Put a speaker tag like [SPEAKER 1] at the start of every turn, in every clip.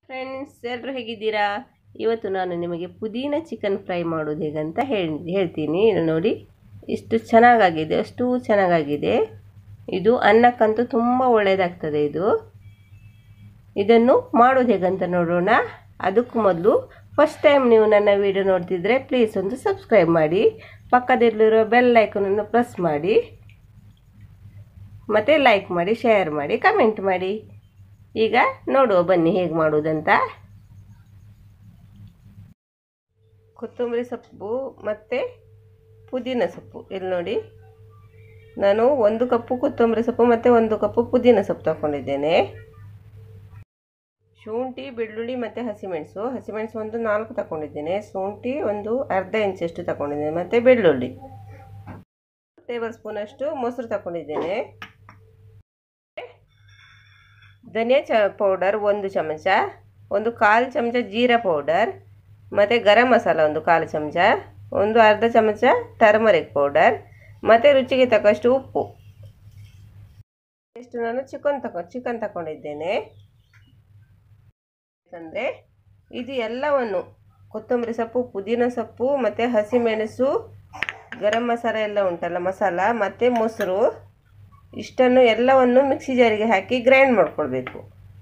[SPEAKER 1] friends ಎಲ್ಲರೂ ಹೇಗಿದ್ದೀರಾ ಇವತ್ತು ನಾನು ನಿಮಗೆ ಪುದೀನ ಚಿಕನ್ ಫ್ರೈ ಮಾಡೋದು ಹೇಗಂತ ಹೇಳಿ ಹೇಳ್ತೀನಿ ಇದು ನೋಡಿ ಇಷ್ಟು ಚೆನ್ನಾಗಾಗಿದೆ ಅಷ್ಟು ಚೆನ್ನಾಗಾಗಿದೆ ಇದು ಅನ್ನಕ್ಕಂತೂ ತುಂಬ ಒಳ್ಳೆಯದಾಗ್ತದೆ ಇದು ಇದನ್ನು ಮಾಡೋದು ಹೇಗಂತ ನೋಡೋಣ ಅದಕ್ಕೂ ಮೊದಲು ಫಸ್ಟ್ ಟೈಮ್ ನೀವು ನನ್ನ ವಿಡಿಯೋ ನೋಡ್ತಿದ್ರೆ ಪ್ಲೀಸ್ ಒಂದು ಸಬ್ಸ್ಕ್ರೈಬ್ ಮಾಡಿ ಪಕ್ಕದಲ್ಲಿರೋ ಬೆಲ್ ಐಕನನ್ನು ಪ್ರೆಸ್ ಮಾಡಿ ಮತ್ತು ಲೈಕ್ ಮಾಡಿ ಶೇರ್ ಮಾಡಿ ಕಮೆಂಟ್ ಮಾಡಿ ಈಗ ನೋಡುವ ಬನ್ನಿ ಹೇಗೆ ಮಾಡುವುದಂತ ಕೊತ್ತಂಬರಿ ಸೊಪ್ಪು ಮತ್ತು ಪುದೀನ ಸೊಪ್ಪು ಇಲ್ಲಿ ನೋಡಿ ನಾನು ಒಂದು ಕಪ್ಪು ಕೊತ್ತಂಬರಿ ಸೊಪ್ಪು ಮತ್ತು ಒಂದು ಕಪ್ಪು ಪುದೀನ ಸೊಪ್ಪು ತಗೊಂಡಿದ್ದೇನೆ ಶುಂಠಿ ಬೆಳ್ಳುಳ್ಳಿ ಮತ್ತು ಹಸಿಮೆಣಸು ಹಸಿಮೆಣಸು ಒಂದು ನಾಲ್ಕು ತಗೊಂಡಿದ್ದೇನೆ ಶುಂಠಿ ಒಂದು ಅರ್ಧ ಇಂಚಷ್ಟು ತಗೊಂಡಿದ್ದೇನೆ ಮತ್ತು ಬೆಳ್ಳುಳ್ಳಿ ಟೇಬಲ್ ಸ್ಪೂನಷ್ಟು ಮೊಸರು ತಗೊಂಡಿದ್ದೇನೆ ಧನಿಯಾ ಚ ಪೌಡರ್ ಒಂದು ಚಮಚ ಒಂದು ಕಾಲು ಚಮಚ ಜೀರಾ ಪೌಡರ್ ಮತ್ತು ಗರಂ ಮಸಾಲ ಒಂದು ಕಾಲು ಚಮಚ ಒಂದು ಅರ್ಧ ಚಮಚ ಟರ್ಮರಿಕ್ ಪೌಡರ್ ಮತ್ತು ರುಚಿಗೆ ತಕ್ಕಷ್ಟು ಉಪ್ಪು ಎಷ್ಟು ನಾನು ಚಿಕನ್ ತಗೊ ಚಿಕನ್ ತಗೊಂಡಿದ್ದೇನೆ ಅಂದರೆ ಇದು ಎಲ್ಲವನ್ನು ಕೊತ್ತಂಬರಿ ಸೊಪ್ಪು ಪುದೀನ ಸೊಪ್ಪು ಮತ್ತು ಹಸಿಮೆಣಸು ಗರಂ ಮಸಾಲ ಎಲ್ಲ ಉಂಟಲ್ಲ ಮಸಾಲ ಮತ್ತು ಮೊಸರು ಇಷ್ಟನ್ನು ಎಲ್ಲವನ್ನು ಮಿಕ್ಸಿ ಜಾರಿಗೆ ಹಾಕಿ ಗ್ರೈಂಡ್ ಮಾಡ್ಕೊಳ್ಬೇಕು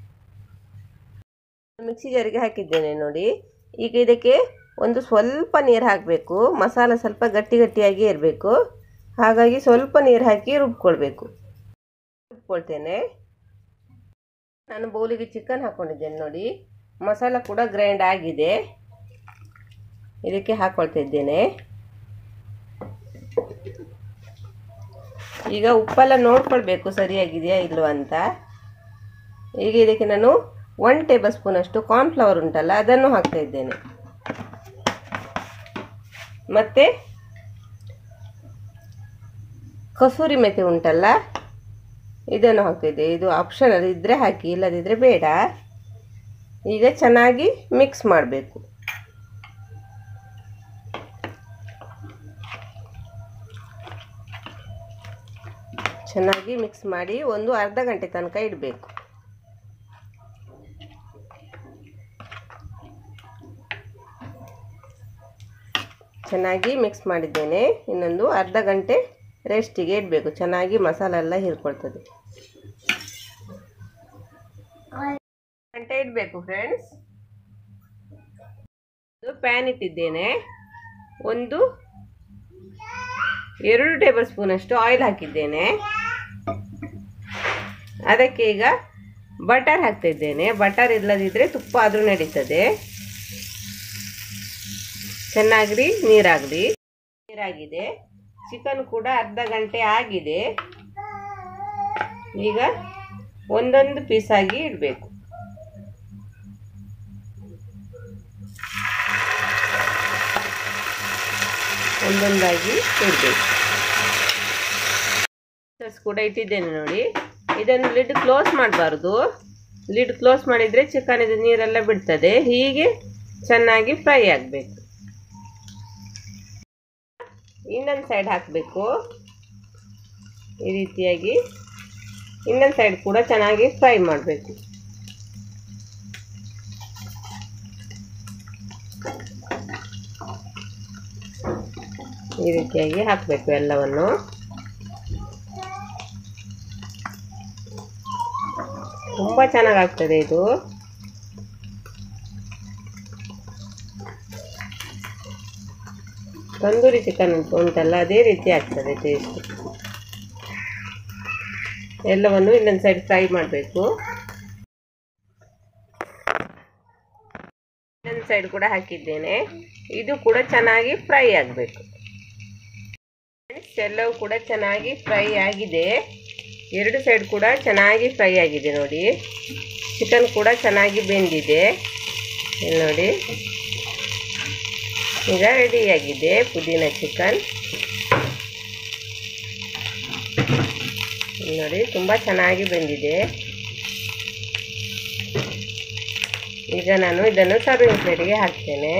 [SPEAKER 1] ಮಿಕ್ಸಿ ಜಾರಿಗೆ ಹಾಕಿದ್ದೇನೆ ನೋಡಿ ಈಗ ಇದಕ್ಕೆ ಒಂದು ಸ್ವಲ್ಪ ನೀರು ಹಾಕಬೇಕು ಮಸಾಲ ಸ್ವಲ್ಪ ಗಟ್ಟಿ ಗಟ್ಟಿಯಾಗಿ ಇರಬೇಕು ಹಾಗಾಗಿ ಸ್ವಲ್ಪ ನೀರು ಹಾಕಿ ರುಬ್ಕೊಳ್ಬೇಕು ರುಬ್ಕೊಳ್ತೇನೆ ನಾನು ಬೌಲಿಗೆ ಚಿಕನ್ ಹಾಕ್ಕೊಂಡಿದ್ದೇನೆ ನೋಡಿ ಮಸಾಲ ಕೂಡ ಗ್ರೈಂಡ್ ಆಗಿದೆ ಇದಕ್ಕೆ ಹಾಕ್ಕೊಳ್ತಾ ಇದ್ದೇನೆ ಈಗ ಉಪ್ಪೆಲ್ಲ ನೋಡ್ಕೊಳ್ಬೇಕು ಸರಿಯಾಗಿದೆಯಾ ಇಲ್ವಾ ಅಂತ ಈಗ ಇದಕ್ಕೆ ನಾನು ಒನ್ ಟೇಬಲ್ ಸ್ಪೂನಷ್ಟು ಕಾರ್ನ್ಫ್ಲವರ್ ಉಂಟಲ್ಲ ಅದನ್ನು ಹಾಕ್ತಾ ಇದ್ದೇನೆ ಮತ್ತು ಕಸೂರಿ ಮೆಥೆ ಉಂಟಲ್ಲ ಇದನ್ನು ಹಾಕ್ತಿದ್ದೆ ಇದು ಆಪ್ಷನಲ್ ಇದ್ದರೆ ಹಾಕಿ ಇಲ್ಲದಿದ್ದರೆ ಬೇಡ ಈಗ ಚೆನ್ನಾಗಿ ಮಿಕ್ಸ್ ಮಾಡಬೇಕು ಚೆನ್ನಾಗಿ ಮಿಕ್ಸ್ ಮಾಡಿ ಒಂದು ಅರ್ಧ ಗಂಟೆ ತನಕ ಇಡಬೇಕು ಚೆನ್ನಾಗಿ ಮಿಕ್ಸ್ ಮಾಡಿದ್ದೇನೆ ಇನ್ನೊಂದು ಅರ್ಧ ಗಂಟೆ ರೆಸ್ಟಿಗೆ ಇಡಬೇಕು ಚೆನ್ನಾಗಿ ಮಸಾಲ ಎಲ್ಲ ಹೀರ್ಕೊಳ್ತದೆ ಗಂಟೆ ಇಡಬೇಕು ಫ್ರೆಂಡ್ಸ್ ಪ್ಯಾನ್ ಇಟ್ಟಿದ್ದೇನೆ ಒಂದು ಎರಡು ಟೇಬಲ್ ಸ್ಪೂನಷ್ಟು ಆಯಿಲ್ ಹಾಕಿದ್ದೇನೆ ಅದಕ್ಕೆ ಈಗ ಬಟರ್ ಹಾಕ್ತಾ ಇದ್ದೇನೆ ಬಟರ್ ಇಲ್ಲದಿದ್ದರೆ ತುಪ್ಪ ಆದರೂ ನಡೀತದೆ ಚೆನ್ನಾಗಿ ನೀರಾಗಲಿ ನೀರಾಗಿದೆ ಚಿಕನ್ ಕೂಡ ಅರ್ಧ ಗಂಟೆ ಆಗಿದೆ ಈಗ ಒಂದೊಂದು ಪೀಸಾಗಿ ಇಡಬೇಕು ಒಂದೊಂದಾಗಿ ಇಡಬೇಕು ಕೂಡ ಇಟ್ಟಿದ್ದೇನೆ ನೋಡಿ ಇದನ್ನು ಲಿಡ್ ಕ್ಲೋಸ್ ಮಾಡಬಾರ್ದು ಲಿಡ್ ಕ್ಲೋಸ್ ಮಾಡಿದರೆ ಚಿಕನ್ ಇದು ನೀರೆಲ್ಲ ಬಿಡ್ತದೆ ಹೀಗೆ ಚೆನ್ನಾಗಿ ಫ್ರೈ ಆಗಬೇಕು ಇನ್ನೊಂದು ಸೈಡ್ ಹಾಕಬೇಕು ಈ ರೀತಿಯಾಗಿ ಇನ್ನೊಂದು ಸೈಡ್ ಕೂಡ ಚೆನ್ನಾಗಿ ಫ್ರೈ ಮಾಡಬೇಕು ಈ ರೀತಿಯಾಗಿ ಹಾಕಬೇಕು ಎಲ್ಲವನ್ನು ತುಂಬ ಚೆನ್ನಾಗಾಗ್ತದೆ ಇದು ತಂದೂರಿ ಚಿಕನ್ ಉಂಟಲ್ಲ ಅದೇ ರೀತಿ ಆಗ್ತದೆ ಟೇಸ್ಟ್ ಎಲ್ಲವನ್ನು ಇನ್ನೊಂದು ಸೈಡ್ ಫ್ರೈ ಮಾಡಬೇಕು ಇನ್ನೊಂದು ಸೈಡ್ ಕೂಡ ಹಾಕಿದ್ದೇನೆ ಇದು ಕೂಡ ಚೆನ್ನಾಗಿ ಫ್ರೈ ಆಗಬೇಕು ಎಲ್ಲವೂ ಕೂಡ ಚೆನ್ನಾಗಿ ಫ್ರೈ ಆಗಿದೆ ಎರಡು ಸೈಡ್ ಕೂಡ ಚೆನ್ನಾಗಿ ಫ್ರೈ ಆಗಿದೆ ನೋಡಿ ಚಿಕನ್ ಕೂಡ ಚೆನ್ನಾಗಿ ಬೆಂದಿದೆ ಇಲ್ಲಿ ನೋಡಿ ಈಗ ರೆಡಿಯಾಗಿದೆ ಪುದೀನ ಚಿಕನ್ ನೋಡಿ ತುಂಬ ಚೆನ್ನಾಗಿ ಬೆಂದಿದೆ ಈಗ ನಾನು ಇದನ್ನು ಸರ್ವಿಂಗ್ ಪ್ಲೇಟಿಗೆ ಹಾಕ್ತೇನೆ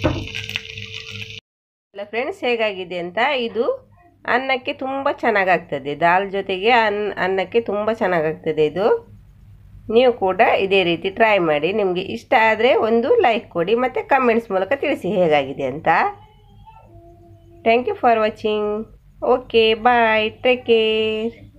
[SPEAKER 1] ಅಲ್ಲ ಫ್ರೆಂಡ್ಸ್ ಹೇಗಾಗಿದೆ ಅಂತ ಇದು ಅನ್ನಕ್ಕೆ ತುಂಬ ಚೆನ್ನಾಗಾಗ್ತದೆ ದಾಲ್ ಜೊತೆಗೆ ಅನ್ನ ಅನ್ನಕ್ಕೆ ತುಂಬ ಚೆನ್ನಾಗಾಗ್ತದೆ ಇದು ನೀವು ಕೂಡ ಇದೇ ರೀತಿ ಟ್ರೈ ಮಾಡಿ ನಿಮಗೆ ಇಷ್ಟ ಆದರೆ ಒಂದು ಲೈಕ್ ಕೊಡಿ ಮತ್ತು ಕಮೆಂಟ್ಸ್ ಮೂಲಕ ತಿಳಿಸಿ ಹೇಗಾಗಿದೆ ಅಂತ thank you for watching okay bye take care